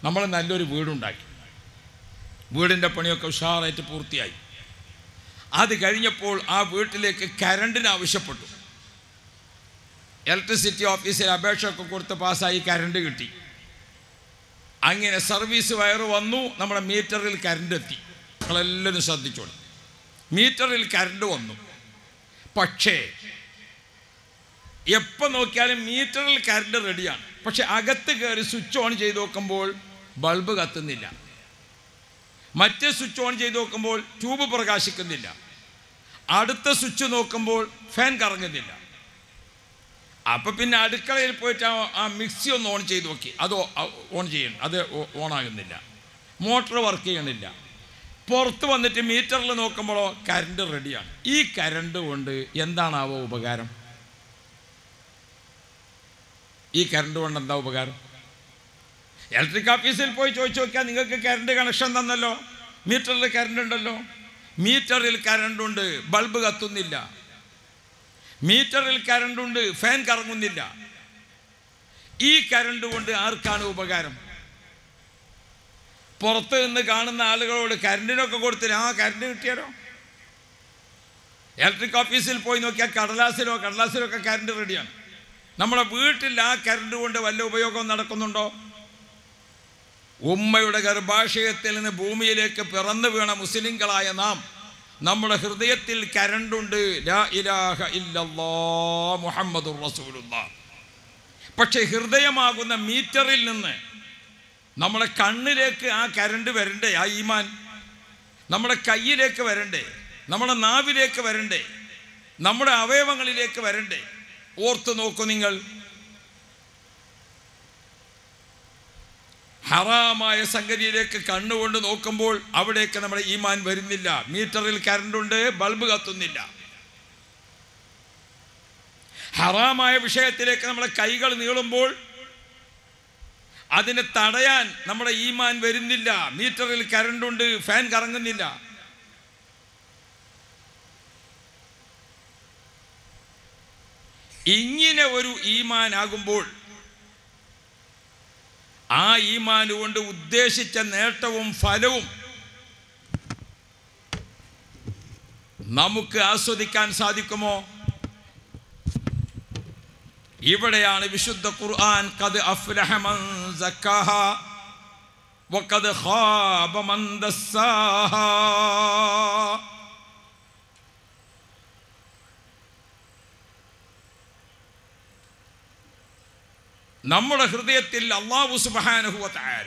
നമ്മൾ നല്ലൊരു വീടുണ്ടാക്കി വീടിൻ്റെ പണിയൊക്കെ ഉഷാറായിട്ട് പൂർത്തിയായി അത് കഴിഞ്ഞപ്പോൾ ആ വീട്ടിലേക്ക് കരണ്ടിന് ആവശ്യപ്പെട്ടു ഇലക്ട്രിസിറ്റി ഓഫീസിൽ അപേക്ഷയൊക്കെ കൊടുത്ത് പാസ്സായി കരണ്ട് കിട്ടി അങ്ങനെ സർവീസ് വയറ് വന്നു നമ്മുടെ മീറ്ററിൽ കരണ്ട് എത്തി നിങ്ങളെല്ലാവരും ശ്രദ്ധിച്ചോളൂ മീറ്ററിൽ കരണ്ട് വന്നു പക്ഷേ എപ്പോൾ നോക്കിയാലും മീറ്ററിൽ കരണ്ട് റെഡിയാണ് പക്ഷെ അകത്ത് കയറി സ്വിച്ച് ഓൺ ചെയ്ത് നോക്കുമ്പോൾ ബൾബ് കത്തുന്നില്ല മറ്റേ സ്വിച്ച് ഓൺ ചെയ്ത് നോക്കുമ്പോൾ ട്യൂബ് പ്രകാശിക്കുന്നില്ല അടുത്ത സ്വിച്ച് നോക്കുമ്പോൾ ഫാൻ കറങ്ങുന്നില്ല അപ്പൊ പിന്നെ അടുക്കളയിൽ പോയിട്ട് ആ- ആ മിക്സി ഒന്ന് ഓൺ ചെയ്ത് നോക്കി അത് ഓൺ ചെയ്യണം അത് ഓൺ ആകുന്നില്ല മോട്ടർ വർക്ക് ചെയ്യണില്ല പുറത്ത് വന്നിട്ട് മീറ്ററിൽ നോക്കുമ്പോഴോ കരണ്ട് റെഡിയാണ് ഈ കരണ്ട് കൊണ്ട് എന്താണാവോ ഉപകാരം ഈ കരണ്ട് കൊണ്ട് എന്താ ഉപകാരം ഇലക്ട്രിക് ഓഫീസിൽ പോയി ചോദിച്ചു നോക്കിയാൽ നിങ്ങൾക്ക് കരണ്ട് കണക്ഷൻ തന്നല്ലോ മീറ്ററിൽ കരണ്ട് ഉണ്ടല്ലോ മീറ്ററിൽ കരണ്ടുണ്ട് ബൾബ് കത്തുന്നില്ല മീറ്ററിൽ കരണ്ടുണ്ട് ഫാൻ കറങ്ങുന്നില്ല ഈ കരണ്ട് കൊണ്ട് ആർക്കാണ് ഉപകാരം പുറത്ത് നിന്ന് കാണുന്ന ആളുകളോട് കരണ്ടിനൊക്കെ കൊടുത്തില്ല ആ കരണ്ട് കിട്ടിയാലോ ഇലക്ട്രിക് ഓഫീസിൽ പോയി നോക്കിയാൽ കടലാസിലോ കടലാസിലോ ഒക്കെ കരണ്ട് റെഡിയാണ് നമ്മുടെ വീട്ടിൽ ആ കരണ്ട് കൊണ്ട് വല്ല ഉപയോഗം നടക്കുന്നുണ്ടോ ഉമ്മയുടെ ഗർഭാശയത്തിൽ നിന്ന് ഭൂമിയിലേക്ക് പിറന്നു വീണ മുസ്ലിങ്ങളായ നാം നമ്മുടെ ഹൃദയത്തിൽ കരണ്ടുണ്ട് ലാ ഇലാഹ ഇല്ലല്ലാ മുഹമ്മദുർ റസൂലുള്ളാ പക്ഷേ ഹൃദയമാകുന്ന മീറ്ററിൽ നിന്ന് നമ്മുടെ കണ്ണിലേക്ക് ആ കരണ്ട് വരണ്ടേ ആ ഈമാൻ നമ്മുടെ കയ്യിലേക്ക് വരണ്ടേ നമ്മുടെ നാവിലേക്ക് വരണ്ടേ നമ്മുടെ അവയവങ്ങളിലേക്ക് വരണ്ടേ ഓർത്ത് നോക്കൂ നിങ്ങൾ ഹറാമായ സംഗതിയിലേക്ക് കണ്ണുകൊണ്ട് നോക്കുമ്പോൾ അവിടേക്ക് നമ്മുടെ ഈമാൻ വരുന്നില്ല മീറ്ററിൽ കറണ്ടുണ്ട് ബൾബ് കത്തുന്നില്ല ഹറാമായ വിഷയത്തിലേക്ക് നമ്മുടെ കൈകൾ നീളുമ്പോൾ അതിനെ തടയാൻ നമ്മുടെ ഈമാൻ വരുന്നില്ല മീറ്ററിൽ കറണ്ടുണ്ട് ഫാൻ കറങ്ങുന്നില്ല ഇങ്ങനെ ഒരു ഈമാൻ ആകുമ്പോൾ ആ ഈമാൻ കൊണ്ട് ഉദ്ദേശിച്ച നേട്ടവും ഫലവും നമുക്ക് ആസ്വദിക്കാൻ സാധിക്കുമോ ഇവിടെയാണ് വിശുദ്ധ ഖുർആൻ കത് അഫ്ലഹ മൻ സക്കാഹ വഖദ് ഖാബ മൻ ദസ്സാഹ നമ്മുടെ ഹൃദയത്തിൽ അള്ളാഹു സുബ്ഹാനഹു വ തആല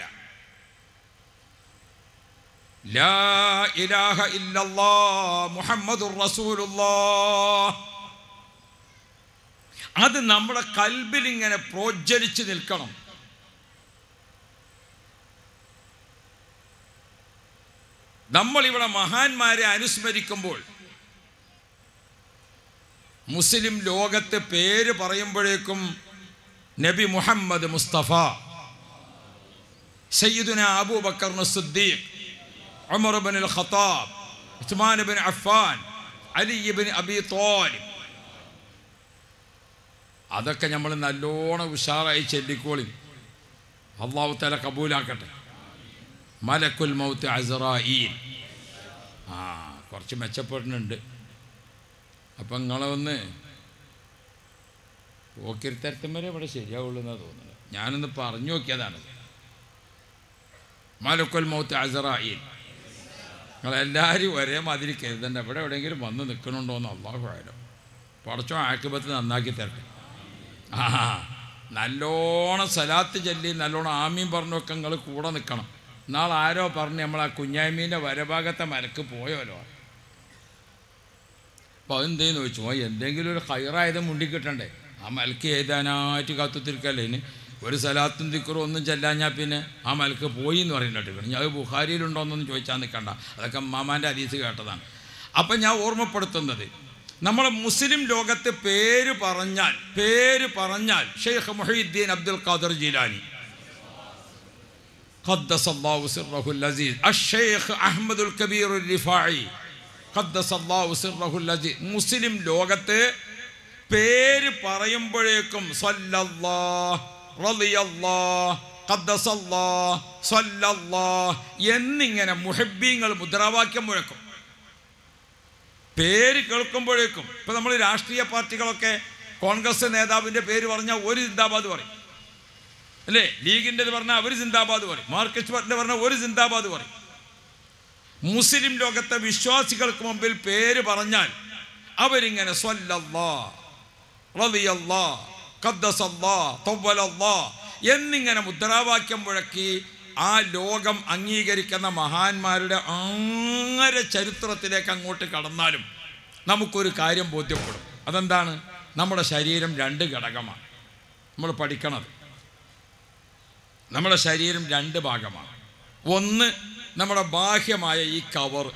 ലാ ഇലാഹ ഇല്ലല്ലാഹ് മുഹമ്മദുർ റസൂലുള്ളാഹ് അത് നമ്മുടെ കൽബിൽ ഇങ്ങനെ പ്രോജ്വലിച്ച് നിൽക്കണം നമ്മളിവിടെ മഹാന്മാരെ അനുസ്മരിക്കുമ്പോൾ മുസ്ലിം ലോകത്ത് പേര് പറയുമ്പോഴേക്കും നബി മുഹമ്മദ് മുസ്തഫ സയ്യിദുന Abu Bakr Siddiq Umar bin al Khattab Usman bin Affan Ali bin Abi Talib അതൊക്കെ നമ്മൾ നല്ലോണം ഉഷാറായി ചെല്ലിക്കോളി അള്ളാഹു തല കബൂലാക്കട്ടെ മലക്കുൽ മൗത്ത് അസറായിൽ ആ കുറച്ച് മെച്ചപ്പെടുന്നുണ്ട് അപ്പം നിങ്ങളെ ഒന്ന് പോക്കിരിത്തരത്തും വരെ ഇവിടെ ശരിയാവുള്ളൂ എന്നാണ് തോന്നുന്നത് ഞാനൊന്ന് പറഞ്ഞു നോക്കിയതാണ് മലക്കുൽ മൗത്ത് അസറായിൽ നിങ്ങളെല്ലാവരും ഒരേ മാതിരി കരുതണ്ട ഇവിടെ എവിടെയെങ്കിലും വന്ന് നിൽക്കണുണ്ടോയെന്ന് അള്ളാഹു ആയാലും പടച്ചോ ആക്കിപത്ത് നന്നാക്കി തരട്ടെ ആ നല്ലോണം സലാത്ത് ചൊല്ലി നല്ലോണം ആമീൻ പറഞ്ഞൊക്കെ നിങ്ങൾ കൂടെ നിൽക്കണം നാളെ ആരോ പറഞ്ഞ് നമ്മൾ ആ കുഞ്ഞാമീൻ്റെ വരഭാഗത്തെ മലക്ക് പോയോലോ അപ്പോൾ അതെന്തേന്ന് ചോദിച്ചു ഓ എന്തെങ്കിലും ഒരു ഹൈറായത് മുണ്ടി കിട്ടണ്ടേ ആ മലക്ക് എഴുതാനായിട്ട് കാത്തുത്തിരിക്കല്ലേ ഇനി ഒരു സലാത്തും ദിക്കറും ഒന്നും ചെല്ലാഞ്ഞാൽ പിന്നെ ആ മലക്ക് പോയി എന്ന് പറയുന്നുണ്ട് ഞാൻ അത് ബുഹാരിയിലുണ്ടോ എന്നൊന്നും ചോദിച്ചാൽ നിൽക്കണ്ട അതൊക്കെ മാമാൻ്റെ അതീസ് കേട്ടതാണ് അപ്പം ഞാൻ ഓർമ്മപ്പെടുത്തുന്നത് നമ്മുടെ മുസ്ലിം ലോകത്ത് പേര് പറഞ്ഞാൽ പേര് പറഞ്ഞാൽ ഷെയ്ഖ് മുഹീദ്ദീൻ അബ്ദുൽ ഖാദർ ജീലാനി قدس الله سره العزيز الشيخ أحمد الكبير الرفاعي قدس الله سره العزيز മുസ്ലിം ലോകത്ത് പേര് പറയുമ്പോഴേക്കും സല്ലല്ലാഹ് റളിയല്ലാഹ് ഖദ്ദസല്ലാ സ്വല്ലല്ലാ എന്നിങ്ങനെ മുഹബ്ബീങ്ങൾ മുദ്രാവാക്യം മുഴക്കും പേര് കേൾക്കുമ്പോഴേക്കും ഇപ്പൊ നമ്മൾ രാഷ്ട്രീയ പാർട്ടികളൊക്കെ കോൺഗ്രസ് നേതാവിന്റെ പേര് പറഞ്ഞാൽ ഒരു സിന്ദാബാദ് പറയും അല്ലേ ലീഗിൻ്റെത് പറഞ്ഞാൽ അവർ സിന്ദാബാദ് പറയും മാർക്സിസ്റ്റ് പാർട്ടിൻ്റെ പറഞ്ഞാൽ ഒരു സിന്ദാബാദ് പറയും മുസ്ലിം ലോകത്തെ വിശ്വാസികൾക്ക് മുമ്പിൽ പേര് പറഞ്ഞാൽ അവരിങ്ങനെ സ്വല്ലല്ലാ റളിയല്ലാ ഖദ്ദസല്ലാ തവ്വലല്ലാ എന്നിങ്ങനെ മുദ്രാവാക്യം മുഴക്കി ആ ലോകം അംഗീകരിക്കുന്ന മഹാന്മാരുടെ ആരെ ചരിത്രത്തിലേക്ക് അങ്ങോട്ട് കടന്നാലും നമുക്കൊരു കാര്യം ബോധ്യപ്പെടും അതെന്താണ് നമ്മുടെ ശരീരം രണ്ട് ഘടകമാണ് നമ്മൾ പഠിക്കണത് നമ്മുടെ ശരീരം രണ്ട് ഭാഗമാണ് ഒന്ന് നമ്മുടെ ബാഹ്യമായ ഈ കവർ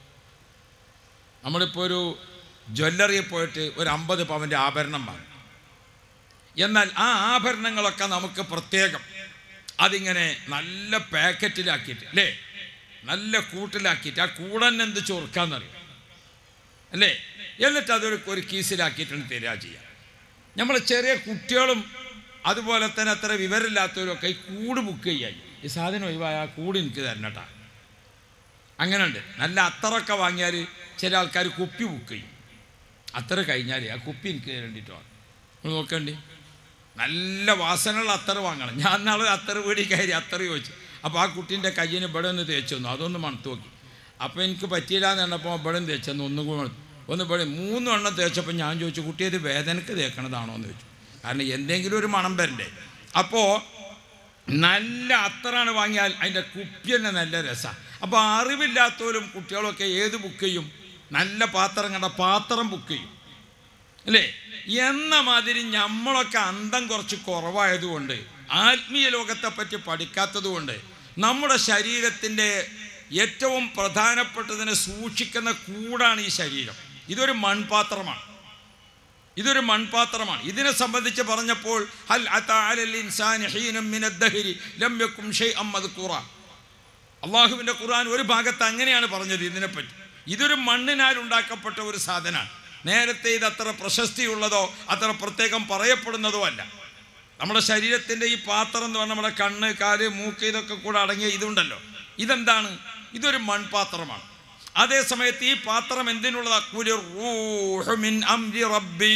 നമ്മളിപ്പോൾ ഒരു ജ്വല്ലറിയിൽ പോയിട്ട് ഒരു അമ്പത് പവൻ്റെ ആഭരണം വാങ്ങും എന്നാൽ ആ ആഭരണങ്ങളൊക്കെ നമുക്ക് പ്രത്യേകം അതിങ്ങനെ നല്ല പാക്കറ്റിലാക്കിയിട്ട് അല്ലേ നല്ല കൂട്ടിലാക്കിയിട്ട് ആ കൂടൻ എന്ത് ചൊറുക്കാന്നറിയും അല്ലേ എന്നിട്ട് അതൊരു ഒരു കീസിലാക്കിയിട്ടാണ് തരിക ചെയ്യുക നമ്മൾ ചെറിയ കുട്ടികളും അതുപോലെ തന്നെ അത്ര വിവരമില്ലാത്തവരൊക്കെ ഈ കൂട് ബുക്ക് ചെയ്യായി ഈ സാധനം ഒഴിവായ ആ കൂട് എനിക്ക് തരണട്ടാ അങ്ങനെ ഉണ്ട് നല്ല അത്തറൊക്കെ വാങ്ങിയാൽ ചില ആൾക്കാർ കുപ്പി ബുക്ക് ചെയ്യും അത്തറ കഴിഞ്ഞാൽ ആ കുപ്പി എനിക്ക് തരേണ്ടിയിട്ടാണ് നിങ്ങൾ നോക്കണ്ടി നല്ല വാസനയുള്ള അത്തറ് വാങ്ങണം ഞാൻ നാളെ അത്തറ് വീടി കയറി അത്തറ് ചോദിച്ചു അപ്പോൾ ആ കുട്ടീൻ്റെ കയ്യിന് ഇവിടെ ഒന്ന് തേച്ചു തന്നു അതൊന്ന് മണത്ത് നോക്കി അപ്പോൾ എനിക്ക് പറ്റിയില്ല എന്ന് പറഞ്ഞപ്പോൾ ഇവിടെ നിന്ന് തേച്ചെന്ന് ഒന്നും കൂടി മണത്ത്. ഒന്ന് ഇവിടെ മൂന്ന് എണ്ണം തേച്ചപ്പോൾ ഞാൻ ചോദിച്ചു കുട്ടി ഇത് വേദനക്ക് തേക്കണതാണോ എന്ന് ചോദിച്ചു കാരണം എന്തെങ്കിലും ഒരു മണം വരണ്ടേ അപ്പോൾ നല്ല അത്തറാണ് വാങ്ങിയാൽ അതിൻ്റെ കുപ്പി തന്നെ നല്ല രസമാണ് അപ്പോൾ അറിവില്ലാത്തവരും കുട്ടികളൊക്കെ ഏത് ബുക്ക് ചെയ്യും നല്ല പാത്രം കണ്ട പാത്രം ബുക്ക് ചെയ്യും അല്ലേ എന്ന മാതിരി നമ്മളൊക്കെ അന്തം കുറച്ച് കുറവായതുകൊണ്ട് ആത്മീയ ലോകത്തെ പറ്റി പഠിക്കാത്തത് കൊണ്ട് നമ്മുടെ ശരീരത്തിൻ്റെ ഏറ്റവും പ്രധാനപ്പെട്ടതിനെ സൂക്ഷിക്കുന്ന കൂടാണ് ഈ ശരീരം ഇതൊരു മൺപാത്രമാണ് ഇതൊരു മൺപാത്രമാണ് ഇതിനെ സംബന്ധിച്ച് പറഞ്ഞപ്പോൾ ഹൽ അതാ അലൽ ഇൻസാനി ഹീനും മിനദ്ദഹരി ലം യകും ഷൈഅൻ മദ്കൂറ അള്ളാഹുവിൻ്റെ ഖുർആൻ ഒരു ഭാഗത്ത് അങ്ങനെയാണ് പറഞ്ഞത് ഇതിനെപ്പറ്റി ഇതൊരു മണ്ണിനാൽ ഉണ്ടാക്കപ്പെട്ട ഒരു സാധനമാണ് നേരത്തെ ഇത് അത്ര പ്രശസ്തിയുള്ളതോ അത്ര പ്രത്യേകം പറയപ്പെടുന്നതോ അല്ല നമ്മുടെ ശരീരത്തിൻ്റെ ഈ പാത്രം എന്ന് പറഞ്ഞാൽ നമ്മുടെ കണ്ണ് കാല് മൂക്ക് ഇതൊക്കെ കൂടെ അടങ്ങിയ ഇതുണ്ടല്ലോ ഇതെന്താണ് ഇതൊരു മൺപാത്രമാണ് അതേ സമയത്ത് ഈ പാത്രം എന്തിനുള്ളതാ കുലു റൂഹു മിൻ അംരി റബ്ബി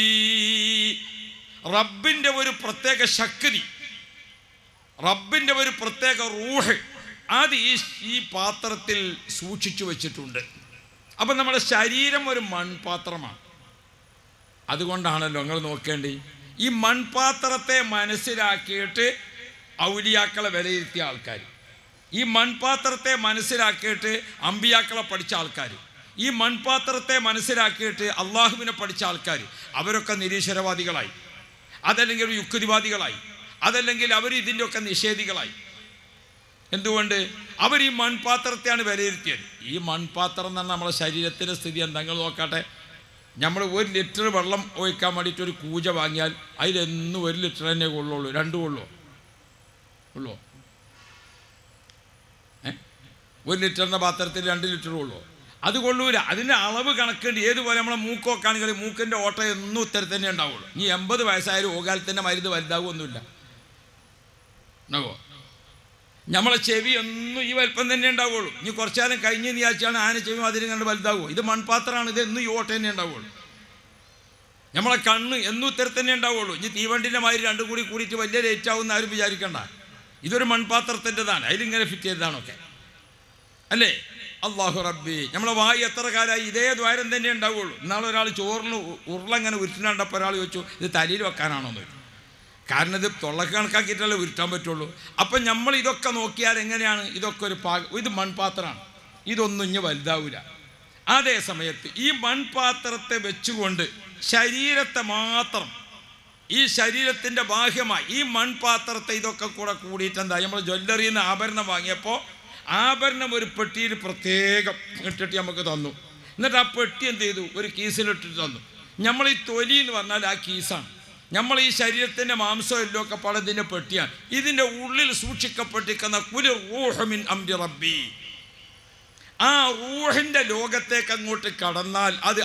റബ്ബിൻ്റെ ഒരു പ്രത്യേക ശക്തി റബ്ബിൻ്റെ ഒരു പ്രത്യേക റൂഹ് അത് ഈ ഈ പാത്രത്തിൽ സൂക്ഷിച്ചു വെച്ചിട്ടുണ്ട് അപ്പം നമ്മുടെ ശരീരം ഒരു മൺപാത്രമാണ് അതുകൊണ്ടാണല്ലോ നിങ്ങൾ നോക്കേണ്ടി ഈ മൺപാത്രത്തെ മനസ്സിലാക്കിയിട്ട് ഔലിയാക്കളെ വിലയിരുത്തിയ ആൾക്കാർ ഈ മൺപാത്രത്തെ മനസ്സിലാക്കിയിട്ട് അമ്പിയാക്കളെ പഠിച്ച ആൾക്കാർ ഈ മൺപാത്രത്തെ മനസ്സിലാക്കിയിട്ട് അള്ളാഹുവിനെ പഠിച്ച ആൾക്കാർ അവരൊക്കെ നിരീശ്വരവാദികളായി അതല്ലെങ്കിൽ ഒരു യുക്തിവാദികളായി അതല്ലെങ്കിൽ അവർ ഇതിൻ്റെയൊക്കെ നിഷേധികളായി എന്തുകൊണ്ട് അവർ ഈ മൺപാത്രത്തെയാണ് വിലയിരുത്തിയത് ഈ മൺപാത്രം എന്ന് പറഞ്ഞാൽ നമ്മുടെ ശരീരത്തിൻ്റെ സ്ഥിതി എന്താ നിങ്ങൾ നോക്കട്ടെ നമ്മൾ ഒരു ലിറ്റർ വെള്ളം ഒഴിക്കാൻ വേണ്ടിയിട്ട് ഒരു കൂജ വാങ്ങിയാൽ അതിലെന്നും ഒരു ലിറ്റർ തന്നെ കൊള്ളുള്ളൂ രണ്ടു കൊള്ളൂ ഉള്ളൂ ഏ ഒരു ലിറ്ററിൻ്റെ പാത്രത്തിൽ രണ്ട് ലിറ്റർ കൊള്ളൂ അത് കൊള്ളൂല അതിൻ്റെ അളവ് കണക്കുണ്ട് ഏതുപോലെ നമ്മളെ മൂക്കൊക്കെയാണെങ്കിൽ മൂക്കിൻ്റെ ഓട്ടം എന്നും ഉത്തരം തന്നെ ഉണ്ടാവുള്ളൂ ഇനി എൺപത് വയസ്സായാലും ഓകാലത്തിൻ്റെ മരുന്ന് വലുതാവുമൊന്നുമില്ല ഉണ്ടാവോ നമ്മളെ ചെവി ഒന്നും ഈ വലിപ്പം തന്നെ ഉണ്ടാവുള്ളൂ ഇനി കുറച്ചാലും കഴിഞ്ഞ് നീയാച്ചാണ് ആന ചെവി അതിന് കണ്ട് വലുതാവുമോ ഇത് മൺപാത്രമാണ് ഇത് എന്നും ഈ ഓട്ട തന്നെ ഉണ്ടാവുള്ളൂ നമ്മളെ കണ്ണ് എന്നും ഉത്തരം തന്നെ ഉണ്ടാവുള്ളൂ ഇനി തീവണ്ടിൻ്റെ മാതിരി രണ്ടും കൂടി കൂടിയിട്ട് വലിയ ലേറ്റ് ആവുമെന്ന് ആരും വിചാരിക്കണ്ട ഇതൊരു മൺപാത്രത്തിൻ്റെതാണ് അതിലിങ്ങനെ ഫിറ്റ് ചെയ്തതാണൊക്കെ അല്ലേ അള്ളാഹു റബ്ബി നമ്മളെ വായി എത്ര കാലമായി ഇതേ ദ്വാരം തന്നെ ഉണ്ടാവുള്ളൂ ഇന്നാളെ ഒരാൾ ചോറിന് ഉരുളങ്ങനെ ഉരുട്ടിനണ്ടപ്പോൾ ഒരാൾ ചോദിച്ചു ഇത് തലയിൽ വെക്കാനാണോ എന്ന് ചോദിച്ചു കാരണം ഇത് തൊള്ളക്ക് കണക്കാക്കിയിട്ടല്ലേ ഉരുട്ടാൻ പറ്റുള്ളൂ അപ്പം നമ്മൾ ഇതൊക്കെ നോക്കിയാൽ എങ്ങനെയാണ് ഇതൊക്കെ ഒരു പാക ഇത് മൺപാത്രമാണ് ഇതൊന്നും ഇനി വലുതാവില്ല അതേ സമയത്ത് ഈ മൺപാത്രത്തെ വെച്ചുകൊണ്ട് ശരീരത്തെ മാത്രം ഈ ശരീരത്തിൻ്റെ ബാഹ്യമായി ഈ മൺപാത്രത്തെ ഇതൊക്കെ കൂടെ കൂടിയിട്ട് എന്താ നമ്മൾ ജ്വല്ലറിയിൽ നിന്ന് ആഭരണം വാങ്ങിയപ്പോൾ ആഭരണം ഒരു പെട്ടിയിൽ പ്രത്യേകം ഇട്ടിട്ട് നമുക്ക് തന്നു എന്നിട്ട് ആ പെട്ടി എന്ത് ചെയ്തു ഒരു കീസിലിട്ടിട്ട് തന്നു നമ്മൾ ഈ തൊലി എന്ന് പറഞ്ഞാൽ ആ കീസാണ് നമ്മൾ ഈ ശരീരത്തിൻ്റെ മാംസം എല്ലോ ഒക്കെ പടത്തിൻ്റെ പെട്ടിയാണ് ഇതിൻ്റെ ഉള്ളിൽ സൂക്ഷിക്കപ്പെട്ടിരിക്കുന്ന കുലു റൂഹമിൻ അംരി റബ്ബി ആ റൂഹിൻ്റെ ലോകത്തേക്ക് അങ്ങോട്ട് കടന്നാൽ അത്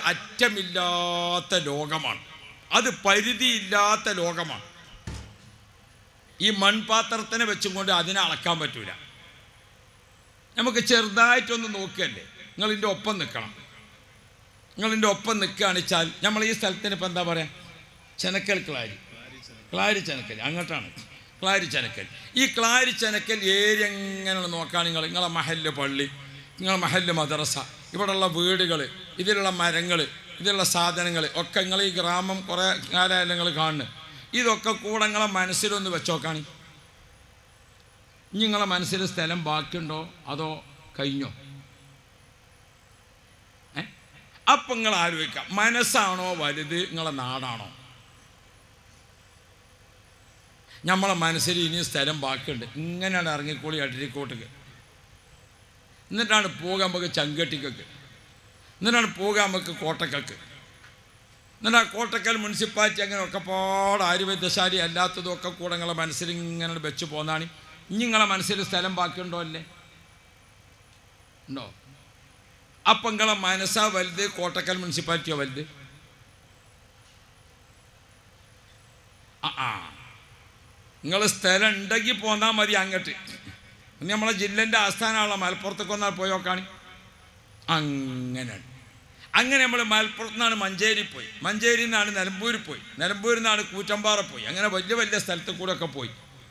അറ്റമില്ലാത്ത ലോകമാണ് അത് പരിധിയില്ലാത്ത ലോകമാണ് ഈ മൺപാത്രത്തിനെ വെച്ചും കൊണ്ട് അതിനെ അളക്കാൻ പറ്റൂല നമുക്ക് ചെറുതായിട്ടൊന്ന് നോക്കുകയല്ലേ നിങ്ങളിൻ്റെ ഒപ്പം നിൽക്കണം നിങ്ങളിൻ്റെ ഒപ്പം നിൽക്കുകയാണ് വെച്ചാൽ നമ്മൾ ഈ സ്ഥലത്തിന് ഇപ്പം എന്താ പറയുക ചെനക്കൽ ക്ലാരി ക്ലാരി ചെനക്കൽ അങ്ങോട്ടാണ് ക്ലാരി ചെനക്കൽ ഈ ക്ലാരി ചെനക്കൽ ഏരിയ എങ്ങനെ നോക്കുകയാണ് നിങ്ങൾ നിങ്ങളെ മഹല്ല് പള്ളി നിങ്ങളെ മഹല്ല് മദ്രസ ഇവിടെയുള്ള വീടുകൾ ഇതിലുള്ള മരങ്ങൾ ഇതിലുള്ള സാധനങ്ങൾ ഒക്കെ നിങ്ങൾ ഈ ഗ്രാമം കുറേ കാലമായാലും നിങ്ങൾ കാണുന്നു ഇതൊക്കെ കൂടെ നിങ്ങളെ മനസ്സിലൊന്ന് വെച്ചോക്കാണ് ഇനി നിങ്ങളെ മനസ്സിൽ സ്ഥലം ബാക്കിയുണ്ടോ അതോ കഴിഞ്ഞോ ഏ അപ്പം നിങ്ങൾ ആലോചിക്കാം മനസ്സാണോ വലുത് നിങ്ങളെ നാടാണോ നമ്മളെ മനസ്സിൽ ഇനി സ്ഥലം ബാക്കിയുണ്ട് ഇങ്ങനെയാണ് ഇറങ്ങിക്കോളി അട്ടിരിക്കോട്ടക്ക് എന്നിട്ടാണ് പോകാൻ നമുക്ക് ചങ്കട്ടിക്കൊക്കെ എന്നിട്ടാണ് പോകാൻ നമുക്ക് കോട്ടക്കക്ക് എന്നിട്ട് ആ കോട്ടക്കൽ മുനിസിപ്പാലിറ്റി അങ്ങനെ ഒക്കെ പാട് ആയുർവേദശാലി അല്ലാത്തതും ഒക്കെ കൂടെ നിങ്ങളെ മനസ്സിൽ ഇങ്ങനെ വെച്ച് പോന്നാണ് ഇനി നിങ്ങളെ മനസ്സിൽ സ്ഥലം ബാക്കിയുണ്ടോ അല്ലേ ഉണ്ടോ അപ്പം നിങ്ങളെ മനസ്സാ വലുത് കോട്ടക്കൽ മുനിസിപ്പാലിറ്റിയോ വലുത് ആ ആ നിങ്ങൾ സ്ഥലം ഉണ്ടെങ്കിൽ പോന്നാൽ മതി അങ്ങോട്ട് ഇനി നമ്മളെ ജില്ലേൻ്റെ ആസ്ഥാനമാണല്ലോ മലപ്പുറത്തേക്ക് വന്നാൽ പോയി നോക്കാണ് അങ്ങനെയാണ് അങ്ങനെ നമ്മൾ മലപ്പുറത്ത് നിന്നാണ് മഞ്ചേരി പോയി മഞ്ചേരിയിൽ നിന്നാണ് നിലമ്പൂരിൽ പോയി നിലമ്പൂരിൽ നിന്നാണ് കൂറ്റമ്പാറ പോയി അങ്ങനെ വലിയ വലിയ സ്ഥലത്ത് കൂടെ ഒക്കെ പോയി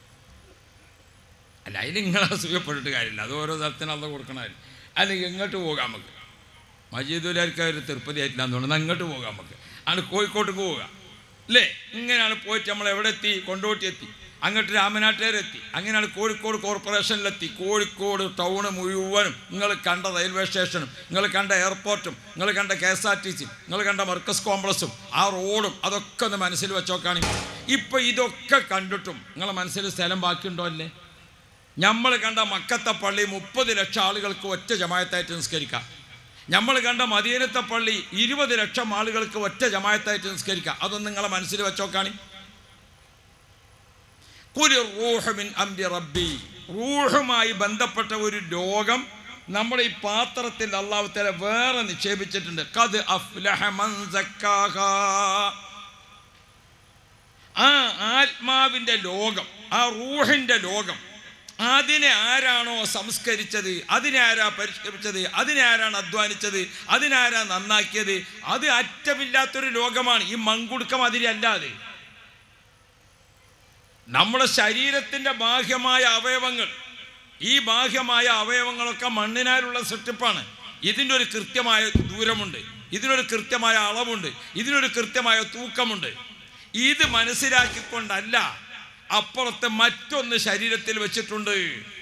അല്ല അതിൽ നിങ്ങളെ അസൂയപ്പെട്ടിട്ട് കാര്യമില്ല അത് ഓരോ സ്ഥലത്തിന് അത് കൊടുക്കണമല്ലോ അല്ലെങ്കിൽ ഇങ്ങോട്ട് പോകാം നമുക്ക് മജീദുലാർക്ക് ഒരു തിരുപ്പതി ആയിട്ടില്ല തോന്നുന്നു അങ്ങോട്ട് പോകാം നമുക്ക് ആണ് കോഴിക്കോട്ട് പോവുക അല്ലേ ഇങ്ങനെയാണ് പോയിട്ട് നമ്മൾ എവിടെ എത്തി കൊണ്ടോട്ടി എത്തി അങ്ങോട്ട് രാമനാട്ടുകാരെത്തി അങ്ങനെയാണ് കോഴിക്കോട് കോർപ്പറേഷനിലെത്തി കോഴിക്കോട് ടൗണ് മുഴുവനും നിങ്ങൾ കണ്ട റെയിൽവേ സ്റ്റേഷനും നിങ്ങൾ കണ്ട എയർപോർട്ടും നിങ്ങൾ കണ്ട K S R T C നിങ്ങൾ കണ്ട മർക്കസ് കോംപ്ലക്സും ആ റോഡും അതൊക്കെ ഒന്ന് മനസ്സിൽ വെച്ചോക്കാണ് ഇപ്പം ഇതൊക്കെ കണ്ടിട്ടും നിങ്ങളെ മനസ്സിൽ സ്ഥലം ബാക്കിയുണ്ടോ അല്ലേ നമ്മൾ കണ്ട മക്കത്തെ പള്ളി മുപ്പത് ലക്ഷം ആളുകൾക്ക് ഒറ്റ ജമായത്തായിട്ട് നിസ്കരിക്കാം നമ്മൾ കണ്ട മദീനത്തെ പള്ളി ഇരുപത് ലക്ഷം ആളുകൾക്ക് ഒറ്റ ജമായത്തായിട്ട് നിസ്കരിക്കാം അതൊന്നും നിങ്ങളെ മനസ്സിൽ വെച്ചോക്കാണി കുലി റൂഹമിൻ അംബി റബ്ബി റൂഹുമായി ബന്ധപ്പെട്ട ഒരു രോഗം നമ്മുടെ ഈ പാത്രത്തിൽ അള്ളാഹു തല വേറെ നിക്ഷേപിച്ചിട്ടുണ്ട് കത് അഫ്ലഹ മൻ സക്കാഹാ. ആ ആത്മാവിൻ്റെ ലോകം ആ റൂഹിൻ്റെ ലോകം അതിനെ ആരാണോ സംസ്കരിച്ചത് അതിനെ ആരാ പരിഷ്കരിച്ചത് അതിനെ ആരാണ് അധ്വാനിച്ചത് അതിനാരാ നന്നാക്കിയത് അത് അറ്റമില്ലാത്തൊരു ലോകമാണ് ഈ മങ്കുടുക്കം അതിലല്ലാതെ നമ്മുടെ ശരീരത്തിൻ്റെ ബാഹ്യമായ അവയവങ്ങൾ ഈ ബാഹ്യമായ അവയവങ്ങളൊക്കെ മണ്ണിനാലുള്ള സൃഷ്ടിപ്പാണ് ഇതിൻ്റെ ഒരു കൃത്യമായ ദൂരമുണ്ട് ഇതിനൊരു കൃത്യമായ അളവുണ്ട് ഇതിനൊരു കൃത്യമായ തൂക്കമുണ്ട് ഇത് മനസ്സിലാക്കിക്കൊണ്ടല്ല അപ്പുറത്ത് മറ്റൊന്ന് ശരീരത്തിൽ വെച്ചിട്ടുണ്ട്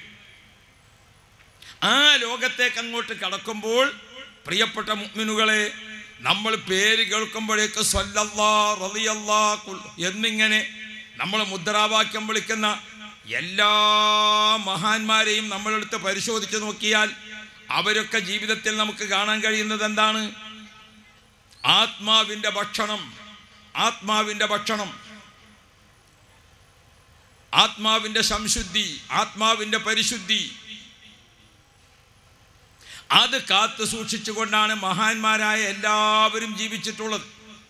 ആ ലോകത്തേക്ക് അങ്ങോട്ട് കടക്കുമ്പോൾ പ്രിയപ്പെട്ട മുഅ്മിനുകളെ നമ്മൾ പേര് കേൾക്കുമ്പോഴേക്ക് സ്വല്ലല്ലാ റളിയല്ലാ കുൽ- എന്നിങ്ങനെ നമ്മൾ മുദ്രാവാക്യം വിളിക്കുന്ന എല്ലാ മഹാന്മാരെയും നമ്മളെടുത്ത് പരിശോധിച്ച് നോക്കിയാൽ അവരൊക്കെ ജീവിതത്തിൽ നമുക്ക് കാണാൻ കഴിയുന്നത് എന്താണ് ആത്മാവിൻ്റെ ഭക്ഷണം ആത്മാവിൻ്റെ ഭക്ഷണം ആത്മാവിൻ്റെ സംശുദ്ധി ആത്മാവിൻ്റെ പരിശുദ്ധി അത് കാത്തു സൂക്ഷിച്ചുകൊണ്ടാണ് മഹാന്മാരായ എല്ലാവരും ജീവിച്ചിട്ടുള്ളത്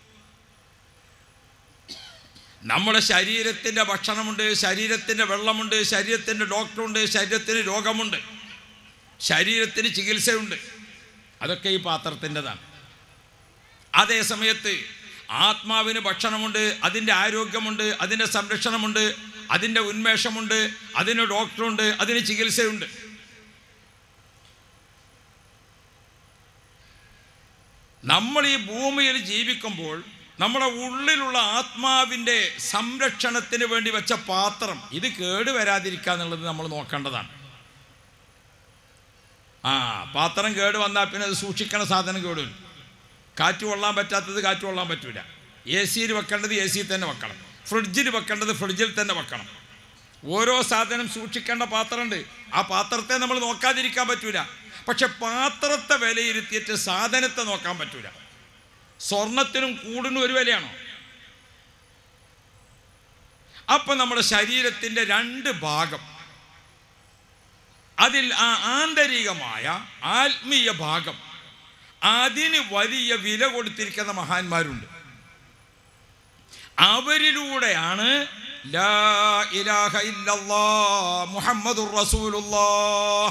നമ്മുടെ ശരീരത്തിൻ്റെ ഭക്ഷണമുണ്ട് ശരീരത്തിൻ്റെ വെള്ളമുണ്ട് ശരീരത്തിൻ്റെ ഡോക്ടറുണ്ട് ശരീരത്തിന് രോഗമുണ്ട് ശരീരത്തിന് ചികിത്സയുണ്ട് അതൊക്കെ ഈ പാത്രത്തിൻ്റെതാണ് അതേ സമയത്ത് ആത്മാവിന് ഭക്ഷണമുണ്ട് അതിൻ്റെ ആരോഗ്യമുണ്ട് അതിൻ്റെ സംരക്ഷണമുണ്ട് അതിൻ്റെ ഉന്മേഷമുണ്ട് അതിന് ഡോക്ടറുണ്ട് അതിന് ചികിത്സയുണ്ട് നമ്മൾ ഈ ഭൂമിയിൽ ജീവിക്കുമ്പോൾ നമ്മുടെ ഉള്ളിലുള്ള ആത്മാവിൻ്റെ സംരക്ഷണത്തിന് വേണ്ടി വെച്ച പാത്രം ഇത് കേടുവരാതിരിക്കുക എന്നുള്ളത് നമ്മൾ നോക്കേണ്ടതാണ് ആ പാത്രം കേട് വന്നാൽ പിന്നെ അത് സൂക്ഷിക്കണ സാധനം കേടും കാറ്റ് കൊള്ളാൻ പറ്റാത്തത് കാറ്റ് കൊള്ളാൻ പറ്റൂല എ സിയിൽ വെക്കേണ്ടത് എ സിയിൽ തന്നെ വെക്കണം ഫ്രിഡ്ജിൽ വെക്കേണ്ടത് ഫ്രിഡ്ജിൽ തന്നെ വെക്കണം ഓരോ സാധനം സൂക്ഷിക്കേണ്ട പാത്രമുണ്ട് ആ പാത്രത്തെ നമ്മൾ നോക്കാതിരിക്കാൻ പറ്റൂല പക്ഷെ പാത്രത്തെ വിലയിരുത്തിയിട്ട് സാധനത്തെ നോക്കാൻ പറ്റൂല സ്വർണത്തിനും കൂടിനും ഒരു വിലയാണോ അപ്പം നമ്മുടെ ശരീരത്തിൻ്റെ രണ്ട് ഭാഗം അതിൽ ആ ആന്തരികമായ ആത്മീയ ഭാഗം അതിന് വലിയ വില കൊടുത്തിരിക്കുന്ന മഹാന്മാരുണ്ട് അവരിലൂടെയാണ് ലാ ഇലാഹ ഇല്ലല്ലാ മുഹമ്മദുർ റസൂലുള്ളാഹ്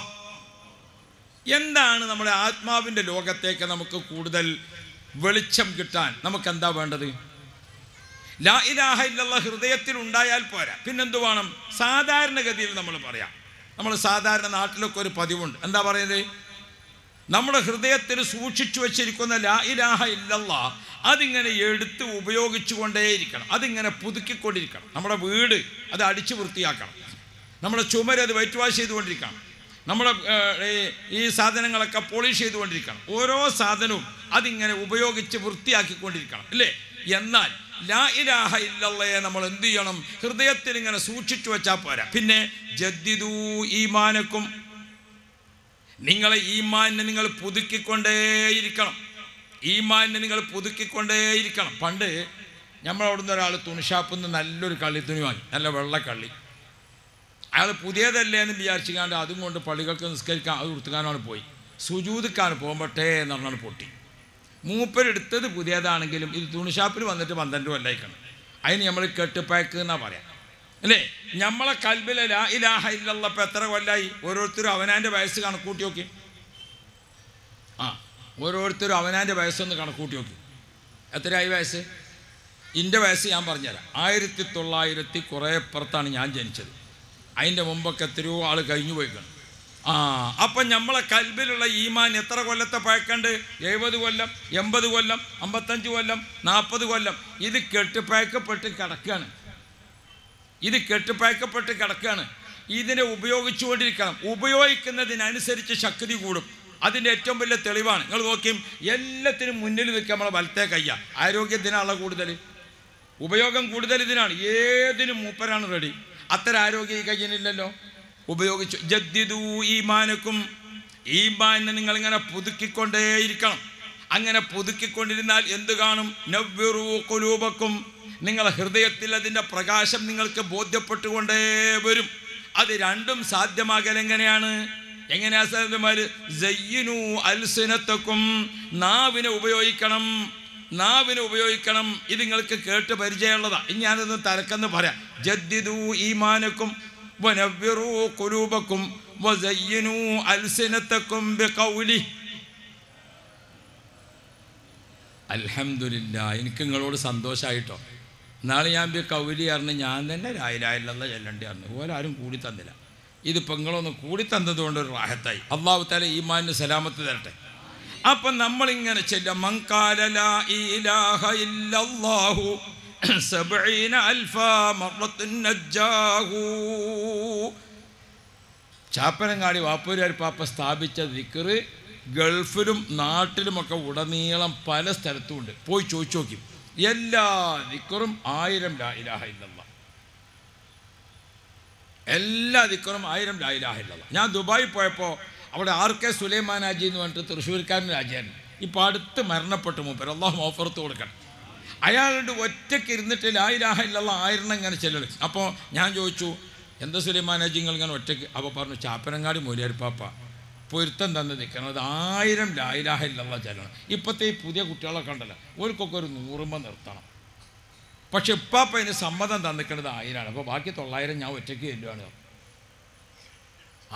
എന്താണ് നമ്മുടെ ആത്മാവിൻ്റെ ലോകത്തേക്ക് നമുക്ക് കൂടുതൽ വെളിച്ചം കിട്ടാൻ നമുക്ക് എന്താ വേണ്ടത് ലാ ഇലാഹ ഇല്ലല്ല ഹൃദയത്തിൽ ഉണ്ടായാൽ പോരാ പിന്നെന്തു വേണം സാധാരണഗതിയിൽ നമ്മൾ പറയാം നമ്മൾ സാധാരണ നാട്ടിലൊക്കെ ഒരു പതിവുണ്ട് എന്താ പറയുന്നത് നമ്മുടെ ഹൃദയത്തിൽ സൂക്ഷിച്ചു വച്ചിരിക്കുന്ന ലാ ഇലാഹ ഇല്ലല്ല അതിങ്ങനെ എടുത്ത് ഉപയോഗിച്ചു കൊണ്ടേയിരിക്കണം അതിങ്ങനെ പുതുക്കിക്കൊണ്ടിരിക്കണം നമ്മുടെ വീട് അത് അടിച്ചു വൃത്തിയാക്കണം നമ്മുടെ ചുമര് അത് വൈറ്റ് വാഷ് ചെയ്തുകൊണ്ടിരിക്കണം നമ്മുടെ ഏർ, ഈ- ഈ സാധനങ്ങളൊക്കെ പോളിഷ് ചെയ്തുകൊണ്ടിരിക്കണം ഓരോ സാധനവും അതിങ്ങനെ ഉപയോഗിച്ച് വൃത്തിയാക്കിക്കൊണ്ടിരിക്കണം അല്ലേ എന്നാൽ ലാ ഇലാഹ ഇല്ലല്ലയെ നമ്മൾ എന്ത് ചെയ്യണം ഹൃദയത്തിൽ ഇങ്ങനെ സൂക്ഷിച്ചു വെച്ചാൽ പോരാ പിന്നെ ജദ്ദിദൂ ഈമാനക്കും നിങ്ങളെ ഈമാനിനെ നിങ്ങൾ പുതുക്കിക്കൊണ്ടേയിരിക്കണം ഈമാനിനെ നിങ്ങൾ പുതുക്കിക്കൊണ്ടേയിരിക്കണം പണ്ട് നമ്മളവിടുന്ന് ഒരാൾ തുണിഷാപ്പിൽ നിന്ന് നല്ലൊരു കള്ളി തുണി വാങ്ങി നല്ല വെള്ളക്കള്ളി അയാൾ പുതിയതല്ലേ എന്ന് വിചാരിച്ചുകൊണ്ട് അതും കൊണ്ട് പള്ളികൾക്ക് നിസ്കരിക്കാൻ അത് കൊടുത്തുകാനാണ് പോയി സുജൂതിക്കാൻ പോകുമ്പോട്ടേ എന്ന് പറഞ്ഞാൽ പൊട്ടി മൂപ്പരെടുത്തത് പുതിയതാണെങ്കിലും ഇത് തുണിഷാപ്പിൽ വന്നിട്ട് പന്ത്രണ്ട് കൊല്ലായിക്കണം അതിന് നമ്മൾ കെട്ടുപ്പാക്ക് എന്നാ പറയാം അല്ലേ നമ്മളെ കൽബിലെ ലാ ഇലാഹ ഇല്ലല്ലപ്പോൾ എത്ര കൊല്ലായി ഓരോരുത്തരും അവനാൻ്റെ വയസ്സ് കണക്കൂട്ടി നോക്കി ആ ഓരോരുത്തരും അവനാൻ്റെ വയസ്സൊന്ന് കണക്കൂട്ടി നോക്കി എത്രയായി വയസ്സ് എൻ്റെ വയസ്സ് ഞാൻ പറഞ്ഞുതരാം ആയിരത്തി തൊള്ളായിരത്തി കുറേ പുറത്താണ് ഞാൻ ജനിച്ചത് അതിൻ്റെ മുമ്പൊക്കെ എത്രയോ ആൾ കഴിഞ്ഞു പോയിക്കണം ആ അപ്പം നമ്മളെ കൽബിലുള്ള ഈമാൻ എത്ര കൊല്ലത്തെ പഴക്കണ്ട് എഴുപത് കൊല്ലം എൺപത് കൊല്ലം അമ്പത്തഞ്ച് കൊല്ലം നാൽപ്പത് കൊല്ലം ഇത് കെട്ടുപഴക്കപ്പെട്ട് കിടക്കുകയാണ് ഇത് കെട്ടുപഴക്കപ്പെട്ട് കിടക്കുകയാണ് ഇതിനെ ഉപയോഗിച്ചുകൊണ്ടിരിക്കണം ഉപയോഗിക്കുന്നതിനനുസരിച്ച് ശക്തി കൂടും അതിൻ്റെ ഏറ്റവും വലിയ തെളിവാണ് നിങ്ങൾ നോക്കിയും എല്ലാത്തിനും മുന്നിൽ നിൽക്കുക നമ്മളെ വലത്തെ കയ്യ ആരോഗ്യത്തിനാണല്ലോ കൂടുതൽ ഉപയോഗം കൂടുതൽ ഇതിനാണ് ഏതിനും മൂപ്പരാണ് റെഡി അത്ര ആരോഗ്യ ഈ കയ്യിനില്ലല്ലോ ഉപയോഗിച്ചു ജദ്ദിദൂ ഈമാനക്കും ഈമാനെ നിങ്ങളിങ്ങനെ പുതുക്കിക്കൊണ്ടേയിരിക്കണം അങ്ങനെ പുതുക്കിക്കൊണ്ടിരുന്നാൽ എന്ത് കാണും നവ്വിറൂ കുലൂബക്കും നിങ്ങളെ ഹൃദയത്തിൽ അതിൻ്റെ പ്രകാശം നിങ്ങൾക്ക് ബോധ്യപ്പെട്ടുകൊണ്ടേ വരും അത് രണ്ടും സാധ്യമാകൽ എങ്ങനെയാണ് എങ്ങനെയാ സാധ്യമാര് ജയ്യനു അൽസിനത്തക്കും നാവിനെ ഉപയോഗിക്കണം നാവിനെ ഉപയോഗിക്കണം ഇത് നിങ്ങൾക്ക് കേട്ട് പരിചയമുള്ളതാ ഇനി ഞാനൊന്ന് തലക്കെന്ന് പറയാം ജദ്ദിദു ഈമാനക്കും വനവ്വിറൂ കുലൂബക്കും വസയ്യിനൂ അൽസിനത്തക്കും ബിഖൗലി അൽഹംദുലില്ല എനിക്ക് നിങ്ങളോട് സന്തോഷമായിട്ടോ നാളെ ഞാൻ ബി കൗലി അറിഞ്ഞ് ഞാൻ തന്നെ രായിലായില്ലെന്ന ചെല്ലണ്ടി അറിഞ്ഞു ഓരോ ആരും കൂടി തന്നില്ല ഇതിപ്പോൾ നിങ്ങളൊന്ന് കൂടി തന്നതുകൊണ്ട് ഒരു റാഹത്തായി അള്ളാഹു താല ഈമാനിന് സലാമത്ത് തരട്ടെ അപ്പം നമ്മളിങ്ങനെ ചെല്ലാം മങ്കാല ലാ ഇലാഹ ഇല്ലല്ലാഹു സബ്ഈന അൽഫ മറത്തുൻ നജ്ജാഹു ചാപ്പനങ്ങാടി വാപ്പൂരാർ പാപ്പ സ്ഥാപിച്ച ദിക്കറ് ഗൾഫിലും നാട്ടിലുമൊക്കെ ഉടനീളം പല സ്ഥലത്തും ഉണ്ട് പോയി ചോദിച്ചു നോക്കി എല്ലാ ദിക്കറും ആയിരം ലാ ഇലാഹ ഇല്ലല്ലാ എല്ലാ ദിക്കറും ആയിരം ലാ ഇലാഹ ഇല്ലല്ലാ ഞാൻ ദുബായി പോയപ്പോൾ അവിടെ ആർ കെ സുലൈമാൻ ഹാജി എന്ന് പറഞ്ഞിട്ട് തൃശ്ശൂർക്കാരൻ രാജാൻ ഇപ്പോൾ അടുത്ത് മരണപ്പെട്ടു മൂപ്പർ അള്ളാഹു ഓഫർത്ത് കൊടുക്കണം അയാളുടെ ഒറ്റയ്ക്ക് ഇരുന്നിട്ട് ലാ ഇലാഹ ഇല്ലല്ലാ ആയിരം ഇങ്ങനെ ചെല്ലല് അപ്പോൾ ഞാൻ ചോദിച്ചു എന്താ സുലൈമാൻ ഹാജി നിങ്ങൾ ഇങ്ങനെ ഒറ്റയ്ക്ക് അപ്പോൾ പറഞ്ഞു ചാപ്പനങ്ങാടി മൂലിയാർ പാപ്പ പൊരുത്തം തന്ന് നിൽക്കുന്നത് ആയിരം ലാ ഇലാഹ ഇല്ലല്ലാ ചെല്ലണം ഇപ്പോഴത്തെ ഈ പുതിയ കുട്ടികളൊക്കെ ഉണ്ടല്ലോ ഓർക്കൊക്കെ ഒരു നൂറുമ്പോൾ നിർത്തണം പക്ഷെ ഇപ്പാപ്പ അതിന് സമ്മതം തന്നിക്കുന്നത് ആയിരമാണ് അപ്പോൾ ബാക്കി തൊള്ളായിരം ഞാൻ ഒറ്റയ്ക്ക് ചെല്ലുവാണ് ആ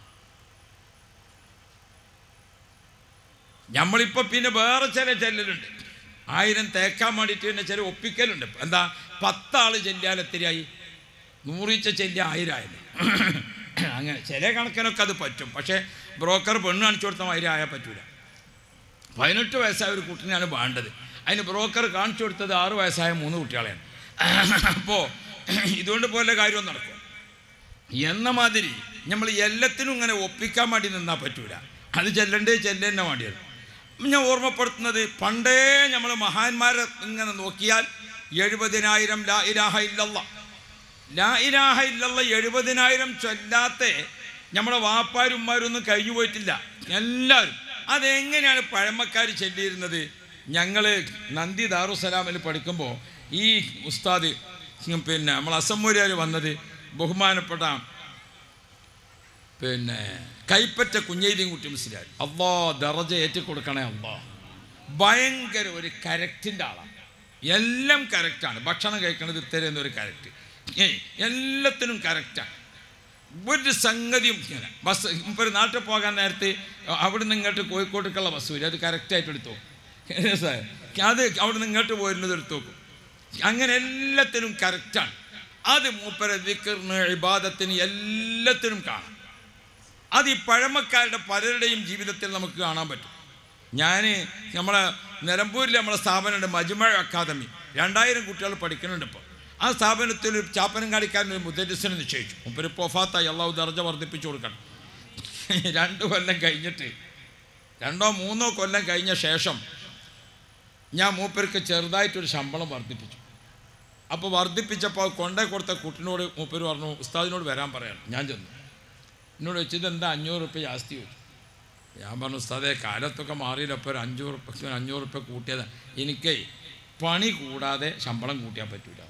നമ്മളിപ്പോൾ പിന്നെ വേറെ ചില ചെല്ലലുണ്ട് ആയിരം തേക്കാൻ വേണ്ടിയിട്ട് പിന്നെ ചില ഒപ്പിക്കലുണ്ട് എന്താ പത്താൾ ചെല്ലിയാൽ എത്രയായി നൂറിച്ച ചെല്ലിയ ആയിരമായാലും അങ്ങനെ ചില കണക്കിനൊക്കെ അത് പറ്റും പക്ഷേ ബ്രോക്കർ പെണ്ണ് കാണിച്ചു കൊടുത്ത ആയിരം ആയാൽ പറ്റൂല പതിനെട്ട് വയസ്സായ ഒരു കുട്ടിനെയാണ് വേണ്ടത് അതിന് ബ്രോക്കർ കാണിച്ചു കൊടുത്തത് ആറ് വയസ്സായ മൂന്ന് കുട്ടികളെയാണ് അപ്പോൾ ഇതുകൊണ്ട് പോലെ കാര്യം നടക്കും എന്ന മാതിരി നമ്മൾ എല്ലാത്തിനും ഇങ്ങനെ ഒപ്പിക്കാൻ വേണ്ടി നിന്നാൽ പറ്റൂല അത് ചെല്ലണ്ടേ ചെല്ലന്നെ വേണ്ടിയത് ഞാൻ ഓർമ്മപ്പെടുത്തുന്നത് പണ്ടേ നമ്മൾ മഹാന്മാരെ ഇങ്ങനെ നോക്കിയാൽ എഴുപതിനായിരം ലാ ഇലാഹ ഇല്ലല്ല ലാ ഇലാഹ ഇല്ലല്ല എഴുപതിനായിരം ചൊല്ലാത്ത നമ്മുടെ വാപ്പാരുമാരൊന്നും കഴിഞ്ഞു പോയിട്ടില്ല എല്ലാവരും അതെങ്ങനെയാണ് പഴമക്കാർ ചൊല്ലിയിരുന്നത് ഞങ്ങൾ നന്ദി ദാറുസലാമിൽ പഠിക്കുമ്പോൾ ഈ ഉസ്താദ് പിന്നെ നമ്മൾ അസമ്മൂരിയാർ വന്നത് ബഹുമാനപ്പെട്ട പിന്നെ കൈപ്പറ്റ കുഞ്ഞൈലിയും കുട്ടി മുസ്ലിയാർ അള്ളാ ദറജ ഏറ്റിക്കൊടുക്കണേ അള്ളാ ഭയങ്കര ഒരു കരക്റ്റിൻ്റെ ആളാണ് എല്ലാം കറക്റ്റാണ് ഭക്ഷണം കഴിക്കണത് ഇത്തരം എന്നൊരു കറക്റ്റ് ഏയ് എല്ലാത്തിനും കറക്റ്റാണ് ഒരു സംഗതിയും ഇങ്ങനെ ബസ് ഇപ്പോൾ ഒരു നാട്ടിൽ പോകാൻ നേരത്ത് അവിടെ നിന്ന് ഇങ്ങോട്ട് കോഴിക്കോട്ടേക്കുള്ള ബസ് വരും അത് കറക്റ്റായിട്ട് എടുത്തു അത് അവിടെ നിന്ന് ഇങ്ങോട്ട് പോരുന്നത് എടുത്തു നോക്കും അങ്ങനെ എല്ലാത്തിനും കറക്റ്റാണ് അത് മൂപ്പര ദിക്കറിന് ഇബാദത്തിന് എല്ലാത്തിനും കാണാം അത് ഈ പഴമക്കാരുടെ പലരുടെയും ജീവിതത്തിൽ നമുക്ക് കാണാൻ പറ്റും ഞാൻ നമ്മളെ നിലമ്പൂരിൽ നമ്മളെ സ്ഥാപനമുണ്ട് മജുമഴ അക്കാദമി രണ്ടായിരം കുട്ടികൾ പഠിക്കുന്നുണ്ട് ഇപ്പോൾ ആ സ്ഥാപനത്തിൽ ഒരു ചാപ്പനങ്കാടിക്കാരൻ ഒരു മുദ്രസിനെ നിശ്ചയിച്ചു മുപ്പൊരു പൊഫാത്തായി അള്ളാഹു ദർജ വർദ്ധിപ്പിച്ചു കൊടുക്കണം രണ്ട് കൊല്ലം കഴിഞ്ഞിട്ട് രണ്ടോ മൂന്നോ കൊല്ലം കഴിഞ്ഞ ശേഷം ഞാൻ മൂപ്പർക്ക് ചെറുതായിട്ടൊരു ശമ്പളം വർദ്ധിപ്പിച്ചു അപ്പോൾ വർദ്ധിപ്പിച്ചപ്പോൾ കൊണ്ടേ കൊടുത്ത കുട്ടിനോട് മൂപ്പര് പറഞ്ഞു ഉസ്താദിനോട് വരാൻ പറയണം ഞാൻ ചെന്നു എന്നോട് വെച്ചത് എന്താ അഞ്ഞൂറ് റുപ്യ ജാസ്തി ചോദിച്ചു ഞാൻ പറഞ്ഞു ഉസ്താദെ കാലത്തൊക്കെ മാറിയില്ലപ്പോൾ ഒരു അഞ്ഞൂറ് റുപ്യക്ക് ഒരു അഞ്ഞൂറ് റുപ്യ കൂട്ടിയത് എനിക്ക് പണി കൂടാതെ ശമ്പളം കൂട്ടിയാൽ പറ്റൂല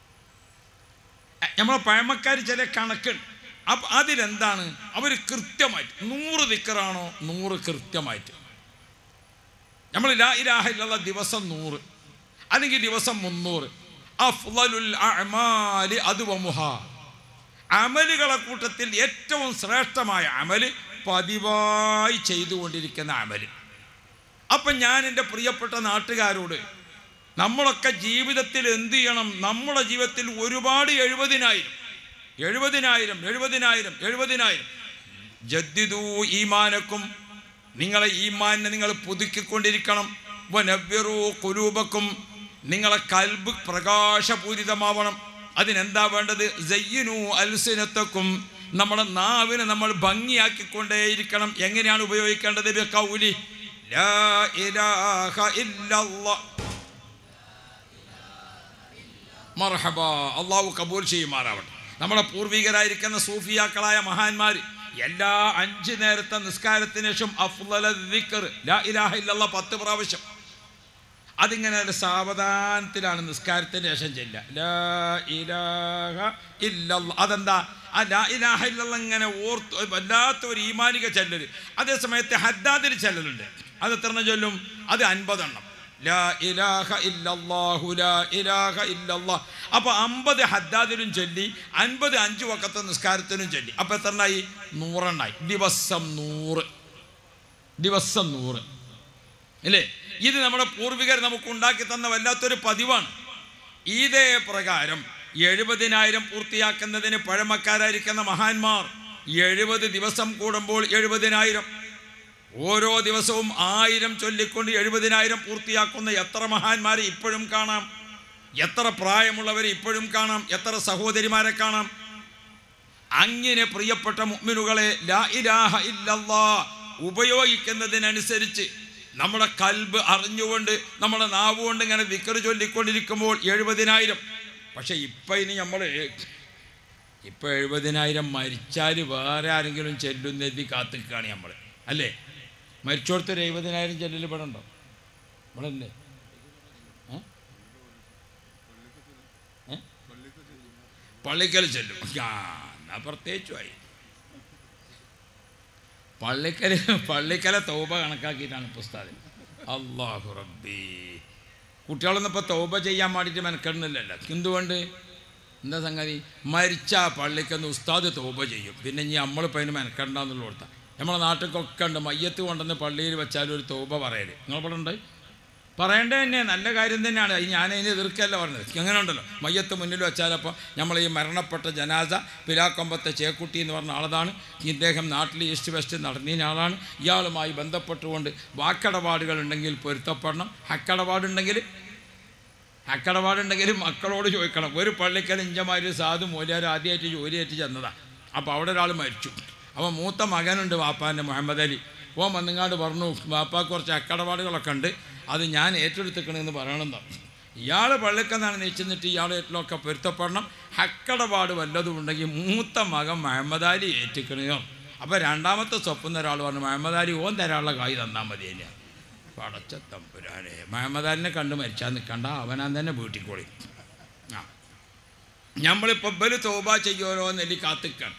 നമ്മളെ പഴമക്കാർ ചില കണക്കുണ്ട് അപ്പം അതിലെന്താണ് അവർ കൃത്യമായിട്ട് നൂറ് ദിക്കറാണോ നൂറ് കൃത്യമായിട്ട് നമ്മൾ ലാ ഇലാഹ ഇല്ലല്ലാ ദിവസം നൂറ് അല്ലെങ്കിൽ ദിവസം മുന്നൂറ് അഫ്ളലുൽ അഅമാലി അതുവമുഹ അമലുകളെ കൂട്ടത്തിൽ ഏറ്റവും ശ്രേഷ്ഠമായ അമല് പതിവായി ചെയ്തുകൊണ്ടിരിക്കുന്ന അമല് അപ്പം ഞാൻ എൻ്റെ പ്രിയപ്പെട്ട നാട്ടുകാരോട് നമ്മളൊക്കെ ജീവിതത്തിൽ എന്ത് ചെയ്യണം നമ്മുടെ ജീവിതത്തിൽ ഒരുപാട് എഴുപതിനായിരം എഴുപതിനായിരം എഴുപതിനായിരം എഴുപതിനായിരം ജദ്ദിദൂ ഈമാനക്കും നിങ്ങളെ ഈമാനെ നിങ്ങൾ പുതുക്കിക്കൊണ്ടിരിക്കണം വനവ്യറൂ കുലൂബക്കും നിങ്ങളെ കൽബ് പ്രകാശപൂരിതമാവണം അതിനെന്താ വേണ്ടത് ജയ്യനു അൽസിനത്തക്കും നമ്മുടെ നാവിനെ നമ്മൾ ഭംഗിയാക്കിക്കൊണ്ടേയിരിക്കണം എങ്ങനെയാണ് ഉപയോഗിക്കേണ്ടത് കൗലി ലാ ഇലാഹ ഇല്ലല്ലാഹ് മർഹബ അള്ളാഹു കബൂൽ ചെയ്യുമാറാവട്ടെ നമ്മുടെ പൂർവികരായിരിക്കുന്ന സൂഫിയാക്കളായ മഹാന്മാർ എല്ലാ അഞ്ച് നേരത്തെ നിസ്കാരത്തിന് ശേഷം അഫ്ലല ദിക്ർ ലാ ഇലാഹ ഇല്ലല്ലാ പത്ത് പ്രാവശ്യം അതിങ്ങനെ ഒരു സാവധാനത്തിലാണ് നിസ്കാരത്തിന് ശേഷം ചെല്ലുക ലാ ഇലാഹ ഇല്ലല്ലാ അതെന്താ ആ ലാ ഇലാഹ ഇല്ലല്ലാ ഇങ്ങനെ ഓർത്ത് വല്ലാത്ത ഒരു ഈമാനിക ചെല്ലൽ അതേ സമയത്ത് ഹദ്ദാദിൽ ചെല്ലലുണ്ട് അത് എത്ര ചൊല്ലും അത് അൻപതെണ്ണം ലാ ഇലാഹ ഇല്ലല്ലാഹു ലാ ഇലാഹ ഇല്ലല്ലാഹ് അപ്പോൾ അമ്പത് ഹദ്ദാദിലും ചൊല്ലി അൻപത് അഞ്ച് വക്കത്തെ നിസ്കാരത്തിനും ചൊല്ലി അപ്പോൾ എത്ര എണ്ണായി നൂറെണ്ണായി ദിവസം നൂറ് ദിവസം നൂറ് ഇല്ലേ ഇത് നമ്മുടെ പൂർവികർ നമുക്ക് ഉണ്ടാക്കി തന്ന വല്ലാത്തൊരു പതിവാണ് ഇതേ പ്രകാരം എഴുപതിനായിരം പൂർത്തിയാക്കുന്നതിന് പഴമക്കാരായിരിക്കുന്ന മഹാന്മാർ എഴുപത് ദിവസം കൂടുമ്പോൾ എഴുപതിനായിരം ഓരോ ദിവസവും ആയിരം ചൊല്ലിക്കൊണ്ട് എഴുപതിനായിരം പൂർത്തിയാക്കുന്ന എത്ര മഹാന്മാരെ ഇപ്പോഴും കാണാം എത്ര പ്രായമുള്ളവരെ ഇപ്പോഴും കാണാം എത്ര സഹോദരിമാരെ കാണാം അങ്ങനെ പ്രിയപ്പെട്ട മുഅ്മിനുകളെ ലാ ഇലാഹ ഇല്ലല്ലാ ഉപയോഗിക്കുന്നതിനനുസരിച്ച് നമ്മുടെ കൽബ് അറിഞ്ഞുകൊണ്ട് നമ്മുടെ നാവ് കൊണ്ട് ഇങ്ങനെ വിക്കറ് ചൊല്ലിക്കൊണ്ടിരിക്കുമ്പോൾ എഴുപതിനായിരം പക്ഷെ ഇപ്പം ഇനി നമ്മൾ ഇപ്പം എഴുപതിനായിരം മരിച്ചാൽ വേറെ ആരെങ്കിലും ചെല്ലുന്നെതി കാത്തിക്കാണ് നമ്മൾ അല്ലേ മരിച്ചോടത്തൊരു എഴുപതിനായിരം ചെല്ലൽ ഇവിടെ ഉണ്ടോ ഇവിടെ അല്ലേ ഏ? ഏ? പള്ളിക്കൽ ചെല്ലും ആ എന്നാ പ്രത്യേകിച്ചുമായി പള്ളിക്കൽ പള്ളിക്കലെ തൗബ കണക്കാക്കിയിട്ടാണ് പുസ്തകം അള്ളാഹു റബ്ബി കുട്ടികളൊന്നും ഇപ്പോൾ തൗബ ചെയ്യാൻ വേണ്ടിയിട്ട് മെനക്കെടുന്നില്ലല്ലോ എന്തുകൊണ്ട് എന്താ സംഗതി മരിച്ച ആ പള്ളിക്കൊന്ന് ഉസ്താദ് തൗബ ചെയ്യും പിന്നെ ഇനി നമ്മളിപ്പോൾ അതിന് മെനക്കെണ്ടെന്നുള്ള കൊടുത്താൽ നമ്മളെ നാട്ടിലൊക്കെ ഉണ്ട് മയ്യത്ത് കൊണ്ടുവന്ന് പള്ളിയിൽ വെച്ചാൽ ഒരു തൗബ പറയല് നിങ്ങളിവിടെ ഉണ്ട് പറയേണ്ടത് തന്നെ നല്ല കാര്യം തന്നെയാണ് അത് ഞാൻ അതിന് എതിർക്കല്ല പറഞ്ഞത് അങ്ങനെ ഉണ്ടല്ലോ മയ്യത്ത് മുന്നിൽ വെച്ചാലപ്പോൾ നമ്മൾ ഈ മരണപ്പെട്ട ജനാസ പിലാക്കൊമ്പത്തെ ചേക്കുട്ടി എന്ന് പറഞ്ഞ ആളതാണ് ഇദ്ദേഹം നാട്ടിൽ ഈസ്റ്റ് വെസ്റ്റ് നടന്നിയ ആളാണ് ഇയാളുമായി ബന്ധപ്പെട്ടുകൊണ്ട് വാക്കടപാടുകൾ ഉണ്ടെങ്കിൽ പൊരുത്തപ്പെടണം ഹക്കടപാടുണ്ടെങ്കിൽ ഹക്കടപാടുണ്ടെങ്കിൽ മക്കളോട് ചോദിക്കണം ഒരു പള്ളിക്കൽ ഇഞ്ചമാർ സാധു മൂല്യാർ ആദ്യമായിട്ട് ജോലിയായിട്ട് ചെന്നതാണ് അപ്പോൾ അവിടെ ഒരാൾ മരിച്ചു അപ്പോൾ മൂത്ത മകനുണ്ട് വാപ്പാൻ്റെ മുഹമ്മദ് അലി ഓ വന്നുങ്ങാണ്ട് പറഞ്ഞു വാപ്പാക്ക് കുറച്ച് അക്കടപാടുകളൊക്കെ ഉണ്ട് അത് ഞാൻ ഏറ്റെടുത്തിക്കണമെന്ന് പറയണമെന്ന് ഇയാൾ പള്ളിക്കെന്നാണ് നീച്ചെന്നിട്ട് ഇയാൾ ഏറ്റലൊക്കെ പൊരുത്തപ്പെടണം ഹക്കടപാട് വല്ലതും ഉണ്ടെങ്കിൽ മൂത്ത മകൻ മുഹമ്മദ് അലി ഏറ്റിക്കണയോ അപ്പോൾ രണ്ടാമത്തെ സ്വപ്നം ഒരാൾ പറഞ്ഞു മുഹമ്മദ് അലി ഓൻ തരാനുള്ള കായ് തന്നാൽ മതി എന്നെ പടച്ച തമ്പുരാനെ മുഹമ്മദ് അലിനെ കണ്ട് മരിച്ചാൽ നിൽക്കണ്ട അവനാൻ തന്നെ വീട്ടിക്കോളി ആ നമ്മളിപ്പോൾ ബല് തോബ ചെയ്യുമല്ലോ എന്നെല്ലി കാത്തിക്കണം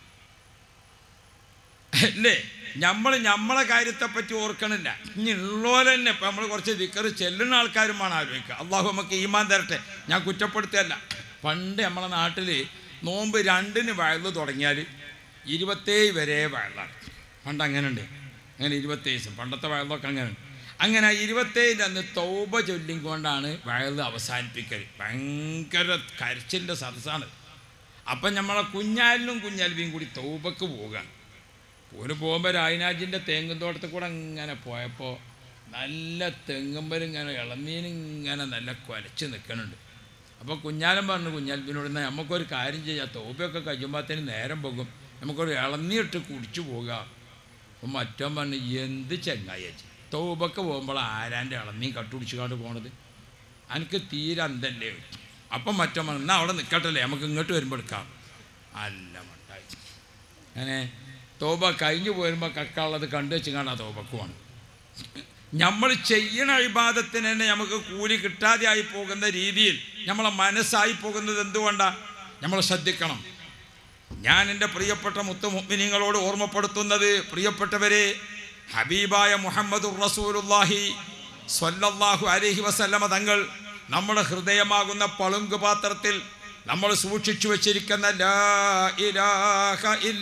അല്ലേ നമ്മൾ നമ്മളെ കാര്യത്തെപ്പറ്റി ഓർക്കണില്ല ഇനി ഉള്ളോലെ തന്നെ ഇപ്പം നമ്മൾ കുറച്ച് ദിക്കറ് ചെല്ലുന്ന ആൾക്കാരും വേണം ആലോചിക്കുക അള്ളാഹു നമുക്ക് ഈമാൻ തരട്ടെ ഞാൻ കുറ്റപ്പെടുത്തുകയല്ല പണ്ട് നമ്മളെ നാട്ടിൽ നോമ്പ് രണ്ടിന് വയല് തുടങ്ങിയാൽ ഇരുപത്തേഴ് വരെ വയലാണ് പണ്ട് അങ്ങനെ ഉണ്ട് അങ്ങനെ ഇരുപത്തേഴ് ദിവസം പണ്ടത്തെ വയലൊക്കെ അങ്ങനെ ഉണ്ട് അങ്ങനെ ഇരുപത്തേഴിൻ്റെ അന്ന് തൗബ ചൊല്ലിം കൊണ്ടാണ് വയല് അവസാനിപ്പിക്കൽ ഭയങ്കര കരച്ചിലിൻ്റെ സദസ്സാണ് അപ്പം നമ്മളെ കുഞ്ഞാലിനും കുഞ്ഞാൽവിയും കൂടി തൗബക്ക് പോവുകയാണ് ഒരു പോകുമ്പോൾ രായനാജിൻ്റെ തെങ്ങും തോട്ടത്തിൽ കൂടെ ഇങ്ങനെ പോയപ്പോൾ നല്ല തെങ്ങുമ്പലും ഇങ്ങനെ ഇളനീനിങ്ങനെ നല്ല കുലച്ച് നിൽക്കുന്നുണ്ട് അപ്പോൾ കുഞ്ഞാലൻ പറഞ്ഞു കുഞ്ഞാൽപ്പിനോട് എന്നാൽ നമുക്കൊരു കാര്യം ചെയ്യാം തോപ്പയൊക്കെ കഴിയുമ്പോഴത്തേന് നേരം പോകും നമുക്കൊരു ഇളനീട്ട് കുടിച്ചു പോകാം അപ്പം മറ്റോ പറഞ്ഞു എന്ത് ചെങ്ങായി തോപൊക്കെ പോകുമ്പോൾ ആരാൻ്റെ ഇളനീ കട്ടുപിടിച്ചുകൊണ്ട് പോണത് എനിക്ക് തീരെ അന്തല്ലേ അപ്പം മറ്റോ പറഞ്ഞു എന്നാൽ അവിടെ നിൽക്കട്ടല്ലേ നമുക്ക് ഇങ്ങോട്ട് വരുമ്പോൾ എടുക്കാം അല്ല മട്ടായി അങ്ങനെ തോബ കഴിഞ്ഞു പോരുമ്പോൾ കക്കാളത് കണ്ടു വെച്ച് കാണാം തോബക്കുമാണ് നമ്മൾ ചെയ്യണ അഴിബാദത്തിന് തന്നെ നമുക്ക് കൂലി കിട്ടാതെയായി പോകുന്ന രീതിയിൽ നമ്മളെ മനസ്സായി പോകുന്നത് എന്തുകൊണ്ടാണ് നമ്മൾ ശ്രദ്ധിക്കണം ഞാൻ എൻ്റെ പ്രിയപ്പെട്ട മുത്തുമുഗ്മിനിങ്ങളോട് ഓർമ്മപ്പെടുത്തുന്നത് പ്രിയപ്പെട്ടവരെ ഹബീബായ മുഹമ്മദ് റസൂലുല്ലാഹി സ്വല്ലല്ലാഹു അലൈഹി വസല്ലമ തങ്ങൾ നമ്മുടെ ഹൃദയമാകുന്ന പളുങ്ക് പാത്രത്തിൽ നമ്മൾ സൂക്ഷിച്ചു വച്ചിരിക്കുന്ന ലാ ഇലാഹ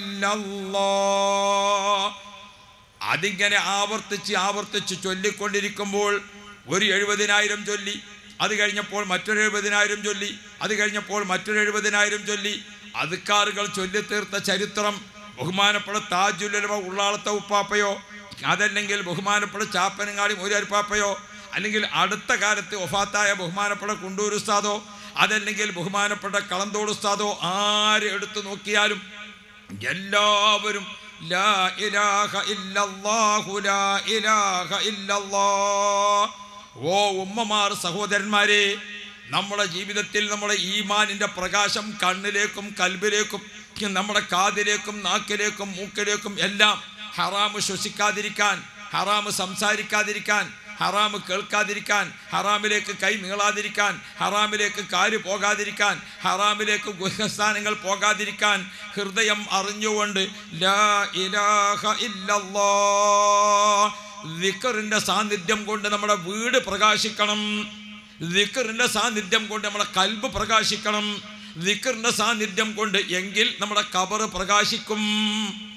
ഇല്ലല്ലാഹ് അതിങ്ങനെ ആവർത്തിച്ച് ആവർത്തിച്ച് ചൊല്ലിക്കൊണ്ടിരിക്കുമ്പോൾ ഒരു എഴുപതിനായിരം ചൊല്ലി അത് കഴിഞ്ഞപ്പോൾ മറ്റൊരു എഴുപതിനായിരം ചൊല്ലി അത് കഴിഞ്ഞപ്പോൾ മറ്റൊരു എഴുപതിനായിരം ചൊല്ലി അതുക്കാറുകൾ ചൊല്ലിത്തീർത്ത ചരിത്രം ബഹുമാനപ്പെട്ട താജുല്ലമ ഉള്ളാളത്തെ ഉപ്പാപ്പയോ അതല്ലെങ്കിൽ ബഹുമാനപ്പെട്ട ചാപ്പനങ്ങാടി മൂരാരിപ്പാപ്പയോ അല്ലെങ്കിൽ അടുത്ത കാലത്ത് ഒഫാത്തായ ബഹുമാനപ്പെട്ട കുണ്ടൂർ ഉസ്താദോ അതല്ലെങ്കിൽ ബഹുമാനപ്പെട്ട കളന്തോട് ഉസ്താദോ ആര് എടുത്തു നോക്കിയാലും എല്ലാവരും ലാ ഇലാഹ ഇല്ലല്ലാഹു ലാ ഇലാഹ ഇല്ലല്ലാഹ് ഓ ഉമ്മമാർ സഹോദരന്മാരെ നമ്മുടെ ജീവിതത്തിൽ നമ്മുടെ ഈമാനിൻ്റെ പ്രകാശം കണ്ണിലേക്കും കൽബിലേക്കും നമ്മുടെ കാതിലേക്കും നാക്കിലേക്കും മൂക്കിലേക്കും എല്ലാം ഹറാമ് ശ്വസിക്കാതിരിക്കാൻ ഹറാമ് സംസാരിക്കാതിരിക്കാൻ ഹറാമ് കേൾക്കാതിരിക്കാൻ ഹറാമിലേക്ക് കൈ നീളാതിരിക്കാൻ ഹറാമിലേക്ക് കാല് പോകാതിരിക്കാൻ ഹറാമിലേക്ക് ഗുഹസ്ഥാനങ്ങൾ പോകാതിരിക്കാൻ ഹൃദയം അറിഞ്ഞുകൊണ്ട് ലാ ഇലാഹ ഇല്ലല്ലാഹ് ദിക്കറിൻ്റെ സാന്നിധ്യം കൊണ്ട് നമ്മുടെ വീട് പ്രകാശിക്കണം ദിക്കറിൻ്റെ സാന്നിധ്യം കൊണ്ട് നമ്മുടെ കൽബ് പ്രകാശിക്കണം ദിക്കറിൻ്റെ സാന്നിധ്യം കൊണ്ട് എങ്കിൽ നമ്മുടെ കബറ് പ്രകാശിക്കും